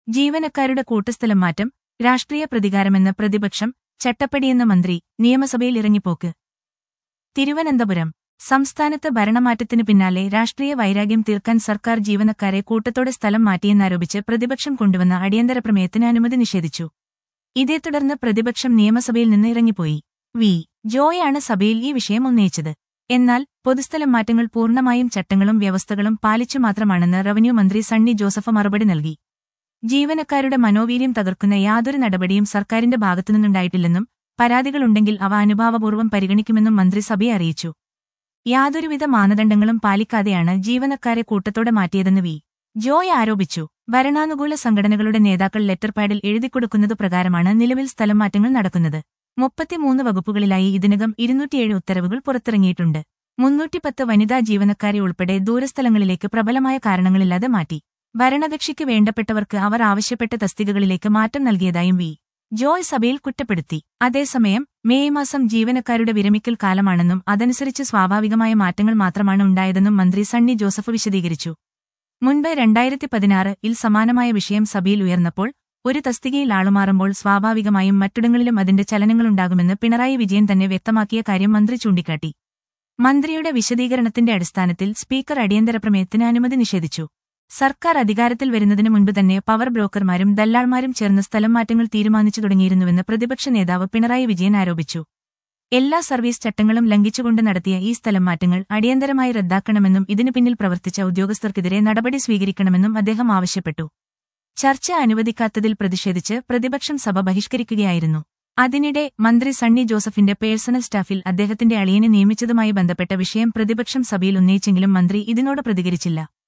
ജീവനക്കാരുടെ കൂട്ടസ്ഥലം മാറ്റം രാഷ്ട്രീയ പ്രതികാരമെന്ന പ്രതിപക്ഷം ചട്ടപ്പടിയെന്ന മന്ത്രി നിയമസഭയിൽ ഇറങ്ങിപ്പോക്ക് തിരുവനന്തപുരം സംസ്ഥാനത്ത് ഭരണമാറ്റത്തിനു പിന്നാലെ രാഷ്ട്രീയ വൈരാഗ്യം തീർക്കാൻ സർക്കാർ ജീവനക്കാരെ കൂട്ടത്തോടെ സ്ഥലം മാറ്റിയെന്നാരോപിച്ച് പ്രതിപക്ഷം കൊണ്ടുവന്ന അടിയന്തര പ്രമേയത്തിന് അനുമതി നിഷേധിച്ചു ഇതേ തുടർന്ന് പ്രതിപക്ഷം നിയമസഭയിൽ നിന്ന് ഇറങ്ങിപ്പോയി വി ജോയാണ് സഭയിൽ ഈ വിഷയം ഉന്നയിച്ചത് എന്നാൽ പൊതുസ്ഥലം മാറ്റങ്ങൾ പൂർണ്ണമായും ചട്ടങ്ങളും വ്യവസ്ഥകളും പാലിച്ചു മാത്രമാണെന്ന് റവന്യൂ മന്ത്രി സണ്ണി ജോസഫ് മറുപടി നൽകി ജീവനക്കാരുടെ മനോവീര്യം തകർക്കുന്ന യാതൊരു നടപടിയും സർക്കാരിന്റെ ഭാഗത്തുനിന്നുണ്ടായിട്ടില്ലെന്നും പരാതികളുണ്ടെങ്കിൽ അവ അനുഭാവപൂർവ്വം പരിഗണിക്കുമെന്നും മന്ത്രി സഭയെ അറിയിച്ചു യാതൊരുവിധ മാനദണ്ഡങ്ങളും പാലിക്കാതെയാണ് ജീവനക്കാരെ കൂട്ടത്തോടെ മാറ്റിയതെന്ന് വി ജോയ് ആരോപിച്ചു ഭരണാനുകൂല സംഘടനകളുടെ നേതാക്കൾ ലെറ്റർ പാഡിൽ എഴുതിക്കൊടുക്കുന്നത് പ്രകാരമാണ് നിലവിൽ സ്ഥലം മാറ്റങ്ങൾ നടക്കുന്നത് മുപ്പത്തിമൂന്ന് വകുപ്പുകളിലായി ഇതിനകം ഇരുന്നൂറ്റിയേഴ് ഉത്തരവുകൾ പുറത്തിറങ്ങിയിട്ടുണ്ട് മുന്നൂറ്റിപ്പത്ത് വനിതാ ജീവനക്കാരെ ഉൾപ്പെടെ ദൂരസ്ഥലങ്ങളിലേക്ക് പ്രബലമായ കാരണങ്ങളില്ലാതെ മാറ്റി ഭരണകക്ഷിക്ക് വേണ്ടപ്പെട്ടവർക്ക് അവർ ആവശ്യപ്പെട്ട തസ്തികകളിലേക്ക് മാറ്റം നൽകിയതായും വി ജോയ് സഭയിൽ കുറ്റപ്പെടുത്തി അതേസമയം മേയ് മാസം ജീവനക്കാരുടെ വിരമിക്കൽ കാലമാണെന്നും അതനുസരിച്ച് സ്വാഭാവികമായ മാറ്റങ്ങൾ മാത്രമാണ് ഉണ്ടായതെന്നും മന്ത്രി സണ്ണി ജോസഫ് വിശദീകരിച്ചു മുൻപ് രണ്ടായിരത്തി പതിനാറ് ഇൽ സമാനമായ വിഷയം സഭയിൽ ഉയർന്നപ്പോൾ ഒരു തസ്തികയിൽ ആളുമാറുമ്പോൾ സ്വാഭാവികമായും മറ്റിടങ്ങളിലും അതിന്റെ ചലനങ്ങളുണ്ടാകുമെന്ന് പിണറായി വിജയൻ തന്നെ വ്യക്തമാക്കിയ കാര്യം മന്ത്രി ചൂണ്ടിക്കാട്ടി മന്ത്രിയുടെ വിശദീകരണത്തിന്റെ അടിസ്ഥാനത്തിൽ സ്പീക്കർ അടിയന്തര പ്രമേയത്തിന് അനുമതി നിഷേധിച്ചു സർക്കാർ അധികാരത്തിൽ വരുന്നതിന് മുൻപ് തന്നെ പവർ ബ്രോക്കർമാരും ദല്ലാൾമാരും ചേർന്ന് സ്ഥലം മാറ്റങ്ങൾ തീരുമാനിച്ചു തുടങ്ങിയിരുന്നുവെന്ന് പ്രതിപക്ഷ നേതാവ് പിണറായി വിജയൻ ആരോപിച്ചു എല്ലാ സർവീസ് ചട്ടങ്ങളും ലംഘിച്ചുകൊണ്ട് നടത്തിയ ഈ സ്ഥലം മാറ്റങ്ങൾ അടിയന്തരമായി റദ്ദാക്കണമെന്നും ഇതിനു പിന്നിൽ പ്രവർത്തിച്ച ഉദ്യോഗസ്ഥർക്കെതിരെ നടപടി സ്വീകരിക്കണമെന്നും അദ്ദേഹം ആവശ്യപ്പെട്ടു ചർച്ച അനുവദിക്കാത്തതിൽ പ്രതിഷേധിച്ച് പ്രതിപക്ഷം സഭ ബഹിഷ്കരിക്കുകയായിരുന്നു അതിനിടെ മന്ത്രി സണ്ണി ജോസഫിന്റെ പേഴ്സണൽ സ്റ്റാഫിൽ അദ്ദേഹത്തിന്റെ അളിയനെ നിയമിച്ചതുമായി ബന്ധപ്പെട്ട വിഷയം പ്രതിപക്ഷം സഭയിൽ ഉന്നയിച്ചെങ്കിലും മന്ത്രി ഇതിനോട് പ്രതികരിച്ചില്ല